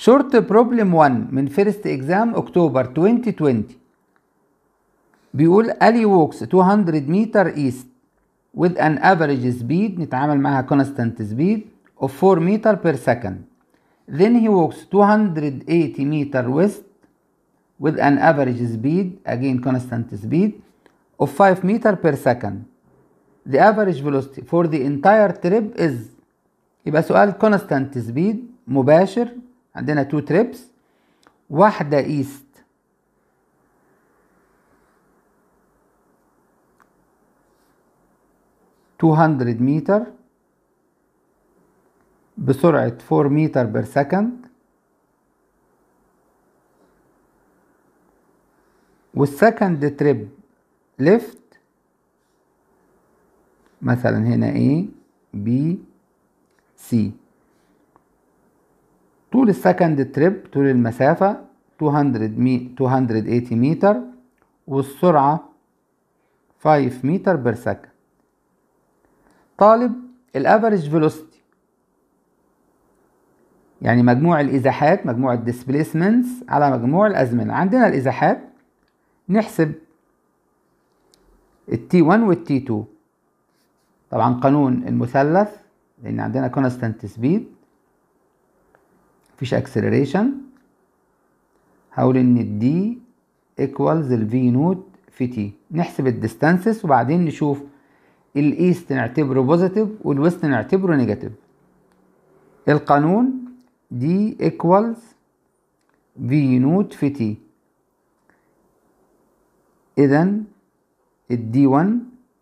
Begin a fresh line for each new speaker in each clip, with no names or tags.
شورت بروبلم 1 من فيرست اكزام اكتوبر 2020 بيقول الي ووكس 200 متر ايست with an average speed نتعامل معها constant speed of 4 meter per second then he walks 280 meter west with an average speed again constant speed of 5 meter per second the average velocity for the entire trip is يبقى سؤال constant speed مباشر عندنا 2 trips واحدة east two hundred متر بسرعة 4 متر بير سكند والسكند تريب ليفت مثلا هنا A B C طول السكند تريب طول المسافة 200 مي 280 متر والسرعة 5 متر بير سكند طالب الافريج فيلوسيتي يعني مجموع الازاحات مجموع الديسبيسمنتس على مجموع الازمنه عندنا الازاحات نحسب التي 1 والتي 2 طبعا قانون المثلث لان عندنا كونستانت سبيد مفيش اكسلريشن هقول ان الدي ايكوالز الفي نوت في تي نحسب الديستانسز وبعدين نشوف الايست نعتبره بوزيتيف والويست نعتبره نيجاتيف القانون دي ايكوالز في نوت في تي اذا الدي 1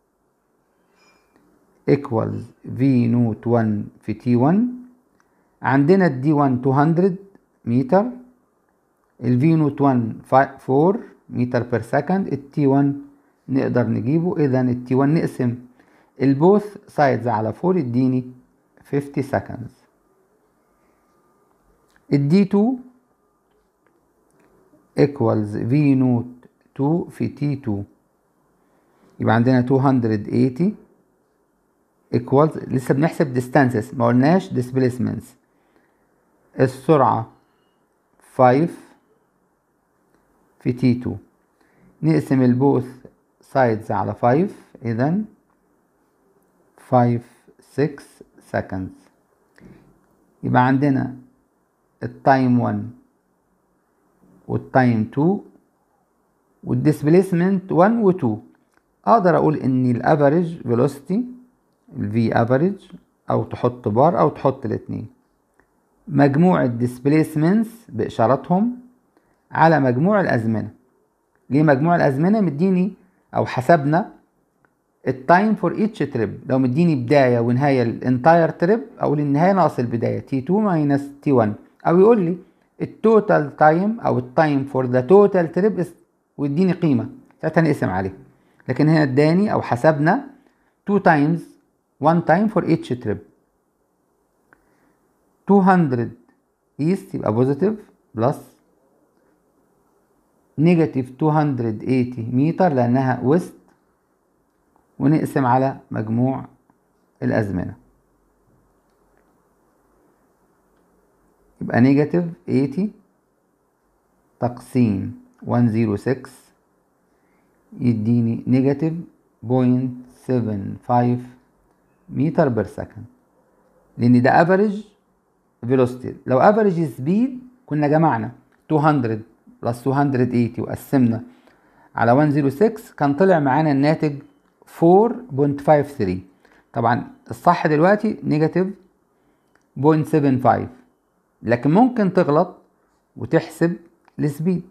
ايكوالز في نوت 1 في تي 1 عندنا الدي 1 200 متر الفي نوت 1 4 متر بير سكند التي 1 نقدر نجيبه اذا التي 1 نقسم البوث سايدز على 4 يديني 50 seconds الدي 2 equals v نوت 2 في تي 2 يبقى عندنا 280 equals لسه بنحسب distances ما قلناش displacements السرعة 5 في تي 2 نقسم البوث سايدز على 5 إذا 5 6 seconds يبقى عندنا التايم 1 والتايم 2 والديسبيسمنت 1 و 2 اقدر اقول ان الافريج فيلوسيتي الفي افريج او تحط بار او تحط الاثنين مجموع الديسبيسمنتس باشاراتهم على مجموع الازمنه ليه مجموع الازمنه مديني او حسبنا التايم فور ايتش تريب لو مديني بدايه ونهايه الانتاير تريب اقول النهايه ناقص البدايه تي 2 ماينس تي 1 او يقول لي التوتال تايم او التايم فور ذا توتال تريب ويديني قيمه ساعتها نقسم عليه لكن هنا اداني او حسبنا 2 تايمز 1 تايم فور ايتش تريب 200 ايست يبقى بوزيتيف بلس نيجاتيف 280 متر لانها ويست ونقسم على مجموع الازمنه يبقى نيجاتيف 80 تقسيم 106 يديني نيجاتيف 0.75 متر بير سكند لان ده افريج فيلوسيتي لو افريج سبيد كنا جمعنا 200 بلس 280 وقسمنا على 106 كان طلع معانا الناتج 4.53 طبعا الصح دلوقتي نيجاتيف 0.75 لكن ممكن تغلط وتحسب السبيد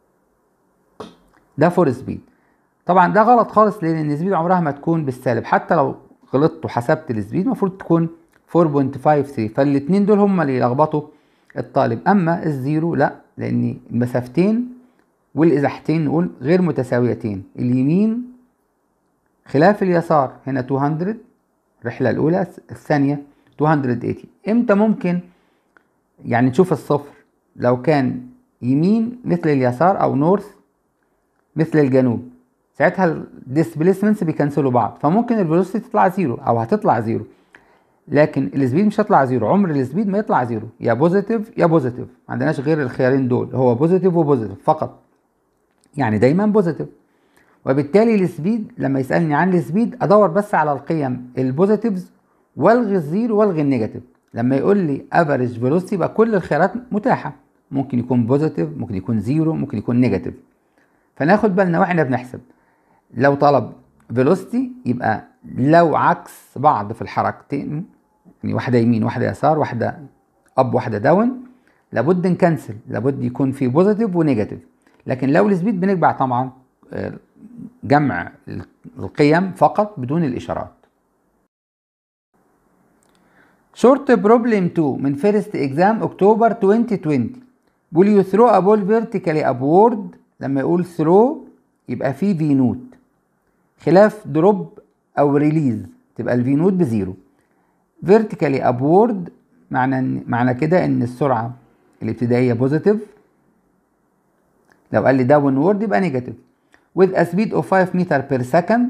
ده فور سبيد طبعا ده غلط خالص لان السبيد عمرها ما تكون بالسالب حتى لو غلطت وحسبت السبيد المفروض تكون 4.53 فالاتنين دول هما اللي يلخبطوا الطالب اما الزيرو لا لان المسافتين والازاحتين نقول غير متساويتين اليمين خلاف اليسار هنا 200 الرحله الاولى الثانيه 280 امتى ممكن يعني نشوف الصفر لو كان يمين مثل اليسار او نورث مثل الجنوب ساعتها الديسبيسمنتس بيكنسلوا بعض فممكن الفيلوسيتي تطلع زيرو او هتطلع زيرو لكن السبيد مش هيطلع زيرو عمر السبيد ما يطلع زيرو يا بوزيتيف يا بوزيتيف ما عندناش غير الخيارين دول هو بوزيتيف وبوزيتيف فقط يعني دايما بوزيتيف وبالتالي السبيد لما يسالني عن السبيد ادور بس على القيم البوزيتيفز والغي الزيرو والغي النيجاتيف لما يقول لي افريج فيلوسيتي يبقى كل الخيارات متاحه ممكن يكون بوزيتيف ممكن يكون زيرو ممكن يكون نيجاتيف فناخد بالنا واحنا بنحسب لو طلب فيلوسيتي يبقى لو عكس بعض في الحركتين يعني واحده يمين واحده يسار واحده اب واحده داون لابد نكنسل لابد يكون في بوزيتيف ونيجاتيف لكن لو السبيد بنجمع طبعا آه، جمع القيم فقط بدون الاشارات شورت بروبلم 2 من فيرست اكزام اكتوبر 2020 بيقول يو ثرو ا بول فيرتيكالي ابورد لما يقول ثرو يبقى في في نوت خلاف دروب او ريليز تبقى الفي نوت بزيرو فيرتيكالي ابورد معنى معنى كده ان السرعه الابتدائيه بوزيتيف لو قال لي داون وورد يبقى نيجاتيف with a speed of 5 meter per second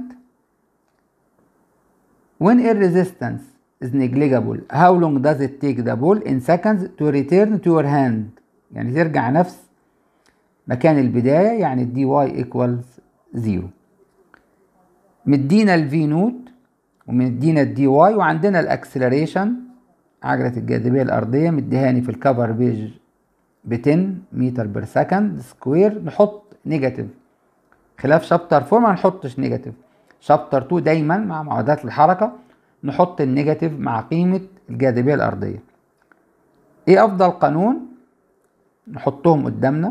when air resistance is negligible how long does it take the ball in seconds to return to your hand يعني ترجع نفس مكان البداية يعني الدي واي equals 0 مدينا الفي نوت ومدينا الدي واي وعندنا الاكسلريشن عجلة الجاذبية الأرضية مديهاني في الكفر بيج ب 10 متر بير سكند سكوير نحط نيجاتيف خلاف شابتر 4 ما نحطش نيجاتيف شابتر 2 دايما مع معادلات الحركة نحط النيجاتيف مع قيمة الجاذبية الأرضية ايه أفضل قانون نحطهم قدامنا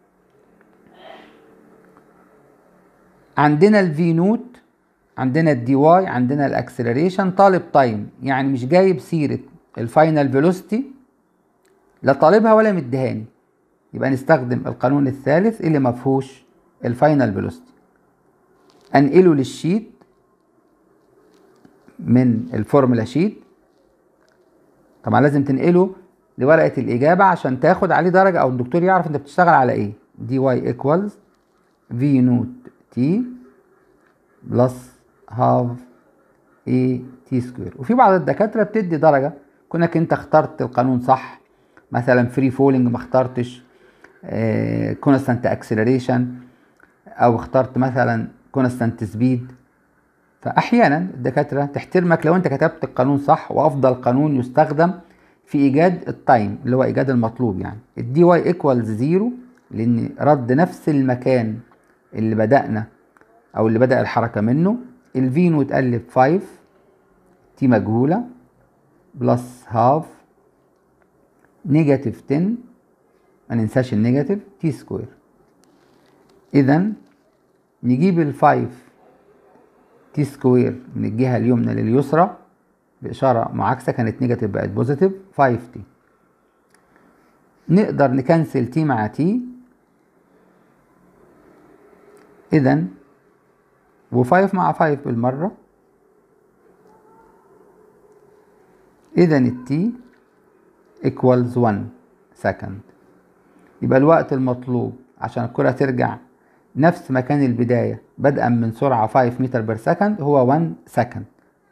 عندنا الفي نوت عندنا الدي واي عندنا الاكسلريشن طالب تايم يعني مش جايب سيره الفاينل فيلوسيتي لا طالبها ولا مديهاني يبقى نستخدم القانون الثالث اللي ما فيهوش الفاينل فيلوسيتي انقله للشيت من الفورمولا شيت طبعا لازم تنقله لورقه الاجابه عشان تاخد عليه درجه او الدكتور يعرف انت بتشتغل على ايه دي واي ايكوالز في نوت تي بلس هاف اي تي سكوير وفي بعض الدكاتره بتدي درجه كونك انت اخترت القانون صح مثلا فري فولينج ما اخترتش كونستانت آه، اكسلريشن او اخترت مثلا كونستانت سبيد فاحيانا الدكاتره تحترمك لو انت كتبت القانون صح وافضل قانون يستخدم في ايجاد التايم اللي هو ايجاد المطلوب يعني الدي واي ايكوالز زيرو لان رد نفس المكان اللي بدأنا او اللي بدأ الحركة منه الفي نوت قلب 5 تي مجهولة بلس هاف نيجاتيف 10 ما ننساش النيجاتيف تي سكوير اذا نجيب ال 5 تي سكوير من الجهة اليمنى لليسرى بإشارة معاكسة كانت نيجاتيف بقت بوزيتيف 5 تي نقدر نكنسل تي مع تي إذا و5 مع 5 بالمرة إذا التي equals 1 second يبقى الوقت المطلوب عشان الكرة ترجع نفس مكان البداية بدءا من سرعة 5 متر بير سكند هو 1 سكند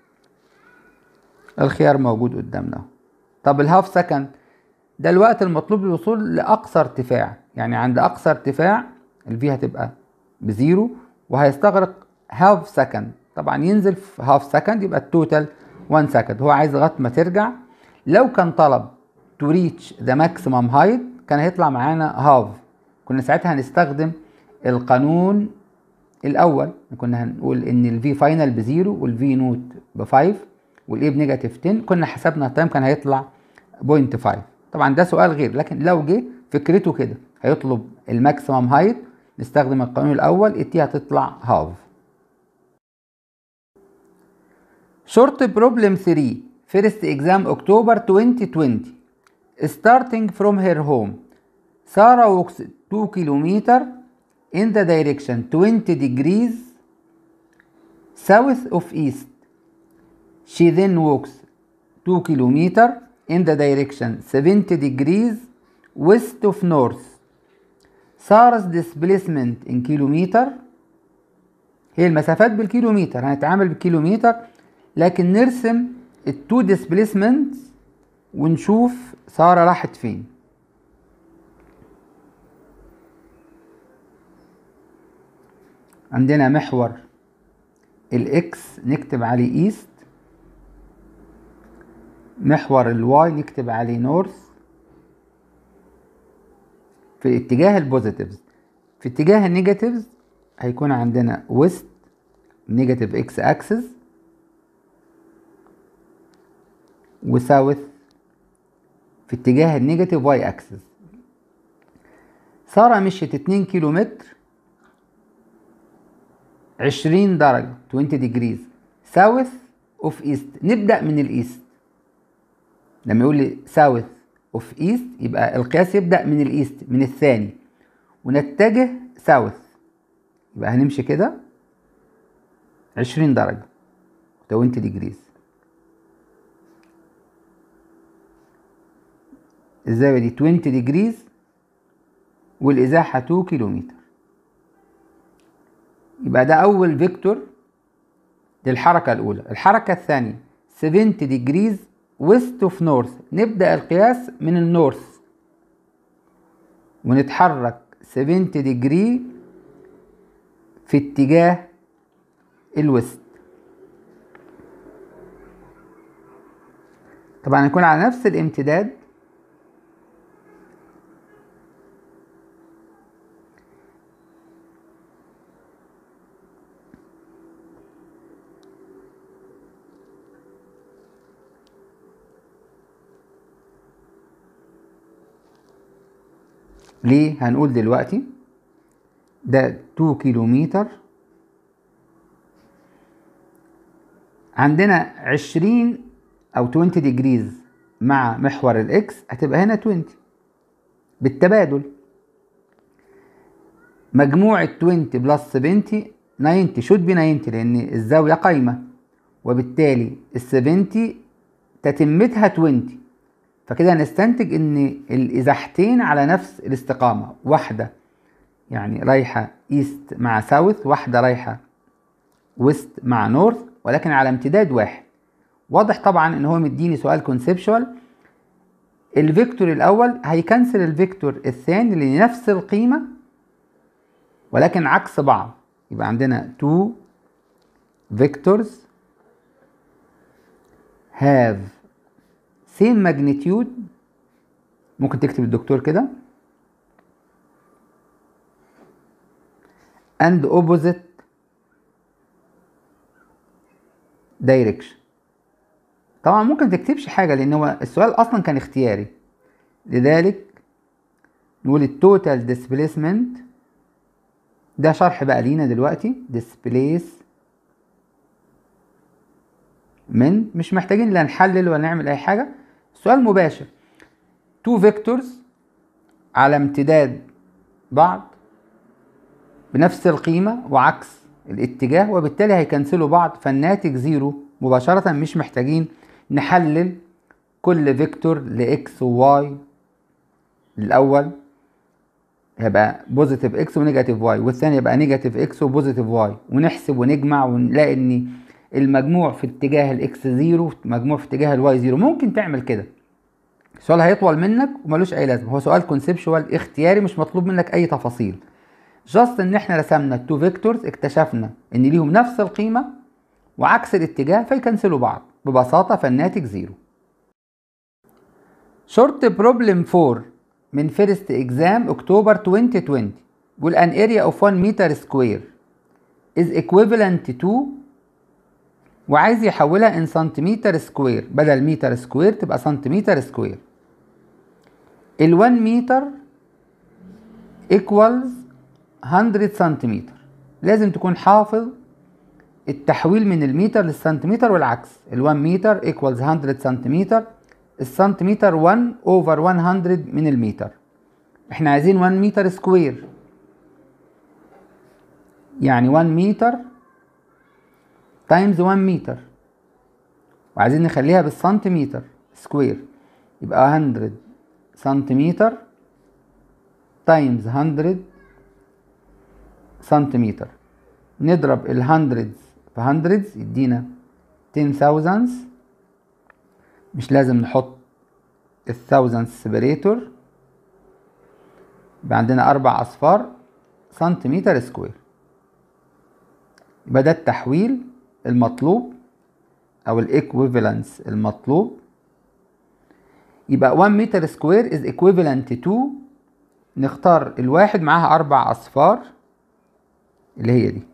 الخيار موجود قدامنا طب الهاف سكند ده الوقت المطلوب للوصول لأقصى ارتفاع يعني عند أقصى ارتفاع الفي هتبقى بزيرو وهيستغرق هاف سكند طبعا ينزل في هاف سكند يبقى التوتال 1 سكند هو عايز لغايه ما ترجع لو كان طلب تو ريتش ذا ماكسيمم هايت كان هيطلع معانا هاف كنا ساعتها هنستخدم القانون الاول كنا هنقول ان الفي فاينل بزيرو والفي نوت ب 5 والاي بنيجاتيف 10 كنا حسبنا التايم كان هيطلع 0.5 طبعا ده سؤال غير لكن لو جه فكرته كده هيطلب الماكسيمم هايت نستخدم القانون الاول التي هتطلع هاف شورت بروبلم 3 فيرست اكزام اكتوبر 2020 starting from her home Sarah walks 2 kilometer in the direction 20 degrees south of east she then walks 2 kilometer in the direction 70 degrees west of north Sarah's displacement in kilometer هي المسافات بالكيلومتر هنتعامل بالكيلومتر لكن نرسم التو ديسبليسمنت ونشوف سارة راحت فين عندنا محور الاكس نكتب عليه ايست محور الواي نكتب عليه نورث في اتجاه البوزيتيفز في اتجاه النيجاتيفز هيكون عندنا ويست نيجاتيف اكس اكسس وساوث في اتجاه النيجاتيف واي اكسس سارة مشيت 2 كيلو متر 20 درجة 20 ديجريز ساوث اوف ايست نبدأ من الايست لما يقول لي ساوث اوف ايست يبقى القياس يبدأ من الايست من الثاني ونتجه ساوث يبقى هنمشي كده 20 درجة 20 ديجريز الزاوية دي 20 ديجريز والإزاحة 2 كيلومتر يبقى ده أول فيكتور للحركة الأولى الحركة الثانية 70 ديجريز ويست اوف نورث نبدأ القياس من النورث ونتحرك 70 ديجري في اتجاه الويست طبعا هيكون على نفس الامتداد ليه هنقول دلوقتي ده 2 كيلومتر عندنا 20 او 20 ديجريز مع محور الاكس هتبقى هنا 20 بالتبادل مجموع 20 بلس 70 90 شود بي 90 لان الزاويه قايمه وبالتالي ال 70 تتمتها 20 فكده هنستنتج ان الازاحتين على نفس الاستقامه واحده يعني رايحه ايست مع ساوث واحده رايحه ويست مع نورث ولكن على امتداد واحد واضح طبعا ان هو مديني سؤال كونسبشوال الفيكتور الاول هيكنسل الفيكتور الثاني لنفس القيمه ولكن عكس بعض يبقى عندنا two vectors have same magnitude ممكن تكتب الدكتور كده and opposite direction طبعا ممكن تكتبش حاجة لأن هو السؤال أصلا كان اختياري لذلك نقول التوتال ديسبليسمنت ده شرح بقى لينا دلوقتي ديسبليس من مش محتاجين لا نحلل ولا نعمل أي حاجة سؤال مباشر تو فيكتورز على امتداد بعض بنفس القيمة وعكس الاتجاه وبالتالي هيكنسلوا بعض فالناتج زيرو مباشرة مش محتاجين نحلل كل فيكتور لإكس وواي الأول هيبقى بوزيتيف اكس ونيجاتيف واي والثاني يبقى نيجاتيف اكس وبوزيتيف واي ونحسب ونجمع ونلاقي ان المجموع في اتجاه الاكس زيرو مجموع في اتجاه الواي زيرو ممكن تعمل كده السؤال هيطول منك وملوش اي لازمه هو سؤال كونسبشوال اختياري مش مطلوب منك اي تفاصيل جاست ان احنا رسمنا التو فيكتورز اكتشفنا ان ليهم نفس القيمه وعكس الاتجاه فيكنسلوا بعض ببساطه فالناتج زيرو شورت بروبلم 4 من فيرست اكزام اكتوبر 2020 بيقول ان اريا اوف 1 متر سكوير is equivalent to وعايز يحولها ان سنتيمتر سكوير بدل متر سكوير تبقى سنتيمتر سكوير ال 1 متر equals 100 سنتيمتر لازم تكون حافظ التحويل من المتر للسنتيمتر والعكس ال 1 متر equals 100 سنتيمتر السنتيمتر 1 اوفر 100 من المتر احنا عايزين 1 متر سكوير يعني 1 متر تايمز 1 متر وعايزين نخليها بالسنتيمتر سكوير يبقى 100 سنتيمتر تايمز 100 سنتيمتر نضرب ال 100 في 100 يدينا 10 thousands مش لازم نحط الثاوزند سيبريتور يبقى عندنا أربع أصفار سنتيمتر سكوير يبقى ده التحويل المطلوب أو الإيكويفالنس المطلوب يبقى 1 متر سكوير is equivalent to نختار الواحد معاها أربع أصفار اللي هي دي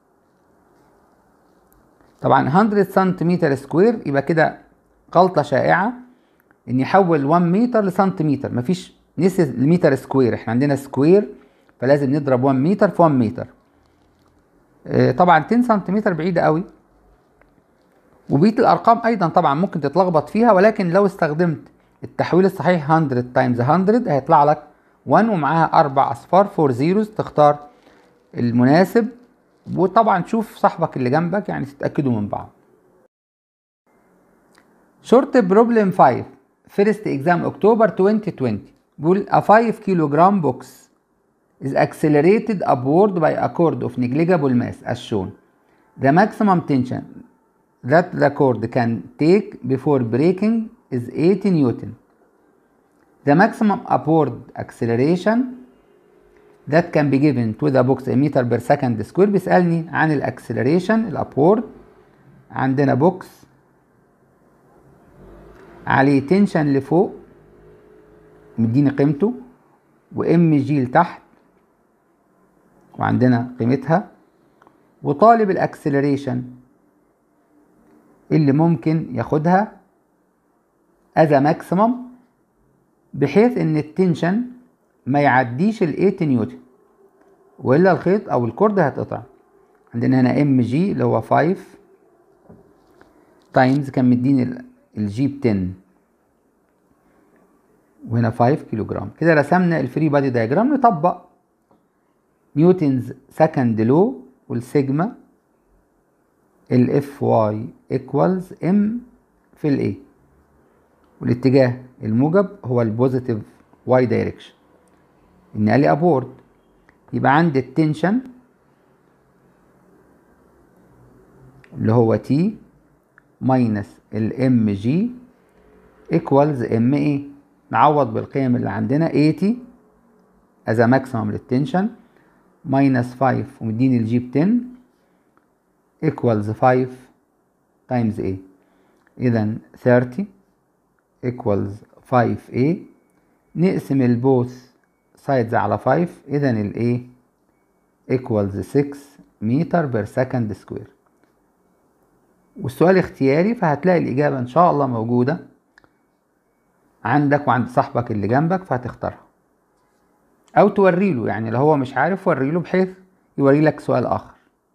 طبعا 100 سنتيمتر سكوير يبقى كده غلطة شائعة إن يحول 1 متر لسنتيمتر مفيش نسي المتر سكوير احنا عندنا سكوير فلازم نضرب 1 متر في 1 متر اه طبعا 10 سنتيمتر بعيدة قوي وبقية الأرقام أيضا طبعا ممكن تتلخبط فيها ولكن لو استخدمت التحويل الصحيح 100 تايمز 100 هيطلع لك 1 ومعاها أربع أصفار 4 زيروز تختار المناسب وطبعا تشوف صاحبك اللي جنبك يعني تتأكدوا من بعض شورت بروبلم 5 فيرست اكزام اكتوبر 2020 بيقول a 5 كيلوغرام بوكس is accelerated upward by a cord of negligible mass as shown. The maximum tension that the cord can take before breaking is 80 Newton. The maximum upward acceleration that can be given to the box in meter per second square بيسألني عن الاكسلريشن الابورد عندنا بوكس عليه تنشن لفوق مديني قيمته وام جي لتحت وعندنا قيمتها وطالب الاكسلريشن اللي ممكن ياخدها از ماكسيمم بحيث ان التنشن ما يعديش ال 8 نيوتن والا الخيط او الكورد هتقطع عندنا هنا ام جي اللي هو 5 تايمز كان مديني الجي ب 10 وهنا 5 كيلو جرام كده رسمنا الفري بادي دايجرام نطبق نيوتنز سكند لو والسيجما الاف واي ايكوالز ام في الاي والاتجاه الموجب هو البوزيتيف واي دايركشن ان قال لي ابورد يبقى عندي التنشن اللي هو تي ماينس الام جي ايكوالز ام ايه نعوض بالقيم اللي عندنا 80 از ماكسيمم للتنشن ماينس 5 ومديني الجي ب 10 ايكوالز 5 تايمز ايه اذا 30 ايكوالز 5 a نقسم البوث سايدز على 5 اذا الايه equals 6 متر بير سكند سكوير والسؤال اختياري فهتلاقي الإجابة إن شاء الله موجودة عندك وعند صاحبك اللي جنبك فهتختارها أو توريله يعني لو هو مش عارف وريله بحيث يوري لك سؤال آخر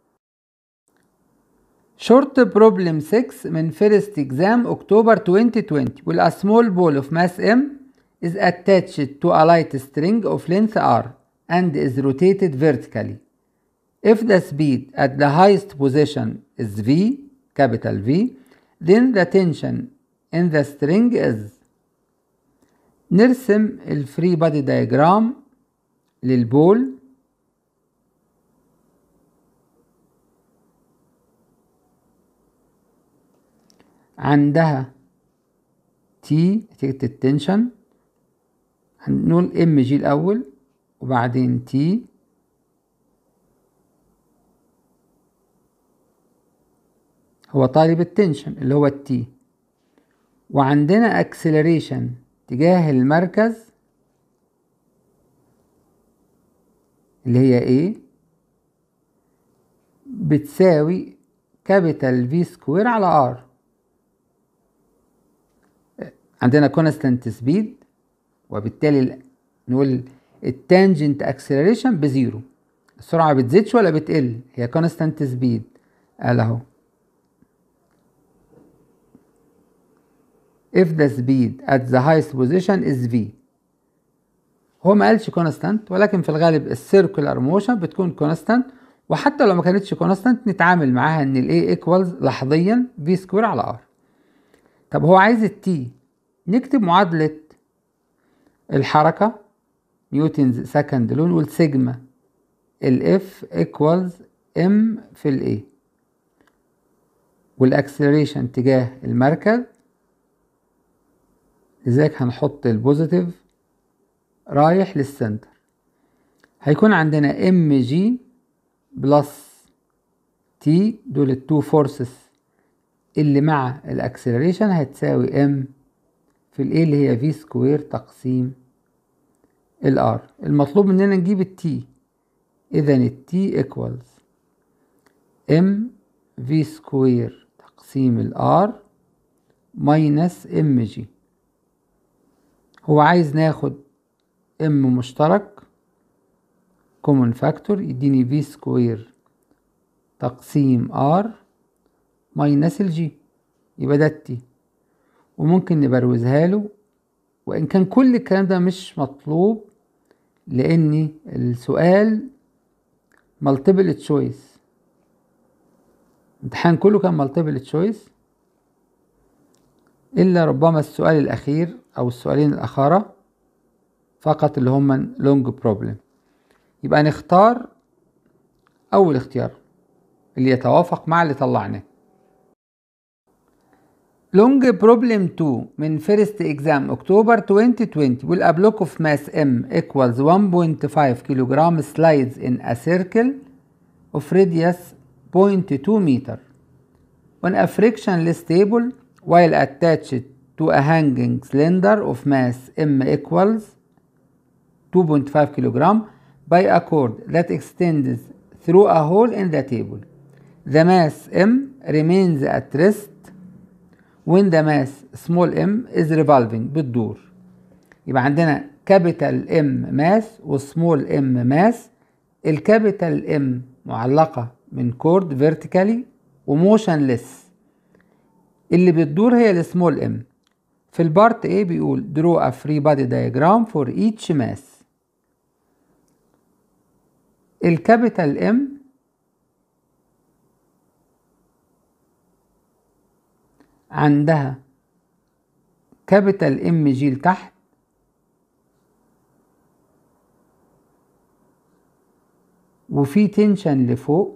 شورت بروبلم 6 من فيرست اكزام اكتوبر 2020 وال a small ball of mass m is attached to a light string of length r and is rotated vertically. If the speed at the highest position is v, capital V, then the tension in the string is نرسم الفري بادي دايجرام للبول عندها تي نتيجة التنشن هنقول ام جي الاول وبعدين تي هو طالب التنشن اللي هو التي وعندنا اكسلريشن تجاه المركز اللي هي ايه بتساوي كابيتال في سكوير على ار عندنا كونستانت سبيد وبالتالي نقول التانجنت اكسلريشن بزيرو السرعة بتزيدش ولا بتقل هي كونستانت سبيد قال اهو if the speed at the highest position is v هو ما قالش كونستانت ولكن في الغالب السيركولار موشن بتكون كونستانت وحتى لو ما كانتش كونستانت نتعامل معاها ان الاي ايكوالز لحظيا في سكوير على ار طب هو عايز التي نكتب معادلة الحركة نيوتنز سكند لون نقول سيجما الاف ايكوالز ام في الاي والاكسلريشن تجاه المركز لذلك هنحط البوزيتيف رايح للسنتر هيكون عندنا ام جي بلس تي دول التو فورسز اللي مع الاكسلريشن هتساوي ام في الايه اللي هي في سكوير تقسيم الار المطلوب مننا نجيب التي اذا التي ايكوالز ام في سكوير تقسيم الار ماينس ام جي هو عايز ناخد ام مشترك كومن فاكتور يديني في سكوير تقسيم ار ماينس الجي يبقى ده التي وممكن نبروزها له وان كان كل الكلام ده مش مطلوب لان السؤال مالتيبل تشويس الامتحان كله كان مالتيبل تشويس الا ربما السؤال الاخير او السؤالين الاخرى فقط اللي هما لونج بروبلم يبقى نختار اول اختيار اللي يتوافق مع اللي طلعناه لونج بروبلم 2 من فيرست اكزام اكتوبر 2020 will a block of mass m equals 1.5 kilogram slides in a circle of radius 0.2 meter on a frictionless table while attached to a hanging cylinder of mass m equals 2.5 kilogram by a cord that extends through a hole in the table. The mass m remains at rest when the mass small m is revolving بتدور يبقى عندنا capital M ماس وسمول M ماس الكابيتال M معلقة من كورد فيرتيكالي وموشنلس اللي بتدور هي السمول M في البارت A بيقول draw a free body diagram for each mass الكابيتال M عندها كابيتال ام جي لتحت وفي تنشن لفوق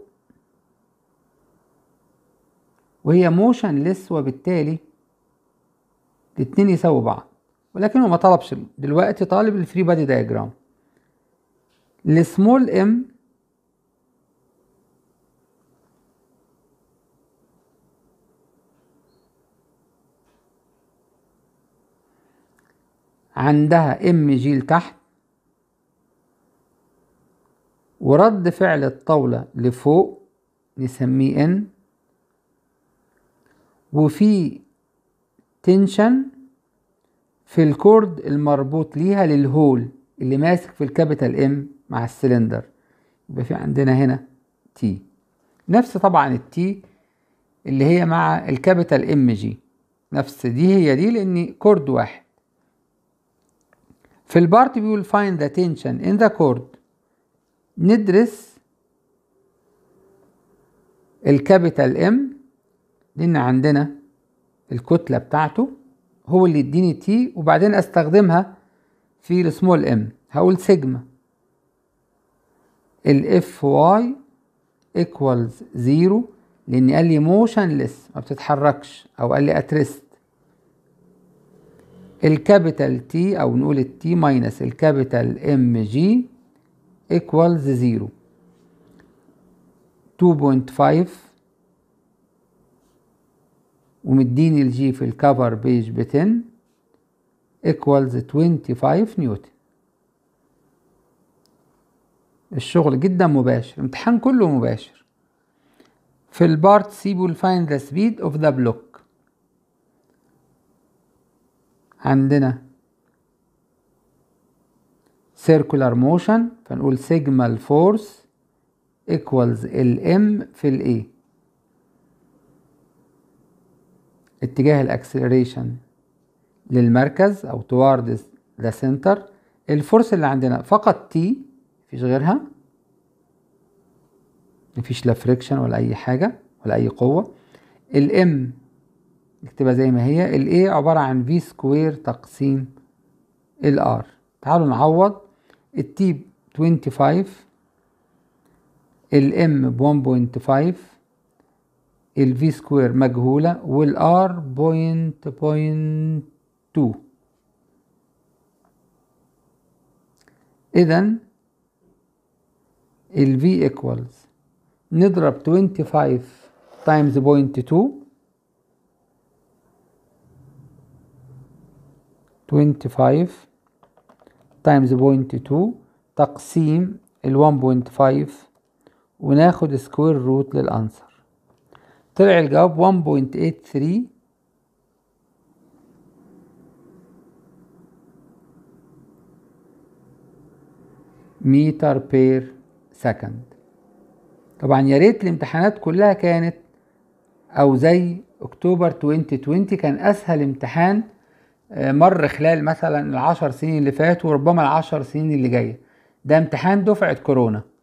وهي موشن لس وبالتالي الاتنين يساووا بعض ولكنه ما طلبش دلوقتي طالب الفري بادي دايجرام السمول ام عندها ام جي لتحت ورد فعل الطاولة لفوق نسميه ان وفي تنشن في الكورد المربوط ليها للهول اللي ماسك في الكابيتال ام مع السلندر يبقى في عندنا هنا تي نفس طبعا التي اللي هي مع الكابيتال ام جي نفس دي هي دي لان كورد واحد في البارت بيقول find the tension in the cord ندرس الكابيتال ام لان عندنا الكتلة بتاعته هو اللي يديني تي وبعدين استخدمها في السمول ام هقول سيجما الاف واي ايكوالز زيرو لان قال لي موشنلس ما بتتحركش او قال لي اتريست الكابيتال تي او نقول التي ماينس الكابيتال ام جي ايكوالز زيرو 2.5 ومديني الجي في الكفر بيج ب 10 ايكوالز 25 نيوتن الشغل جدا مباشر الامتحان كله مباشر في البارت سي بيقول find the speed of the block عندنا circular motion فنقول سيجما الفورس equals الام في الاي اتجاه الاكسلريشن للمركز او towards the center الفورس اللي عندنا فقط تي مفيش غيرها مفيش لا فريكشن ولا اي حاجة ولا اي قوة الام نكتبها زي ما هي ال A عبارة عن V سكوير تقسيم ال R تعالوا نعوض ال T ب 25 ال M ب 1.5 ال V سكوير مجهولة وال R بوينت بوينت 2 إذا ال V equals نضرب 25 times 0.2 25 times 0.2 تقسيم ال 1.5 وناخد سكوير روت للأنسر طلع الجواب 1.83 متر بير سكند طبعا يا ريت الامتحانات كلها كانت او زي اكتوبر 2020 كان اسهل امتحان مر خلال مثلا العشر سنين اللي فاتوا وربما العشر سنين اللي جايه ده امتحان دفعه كورونا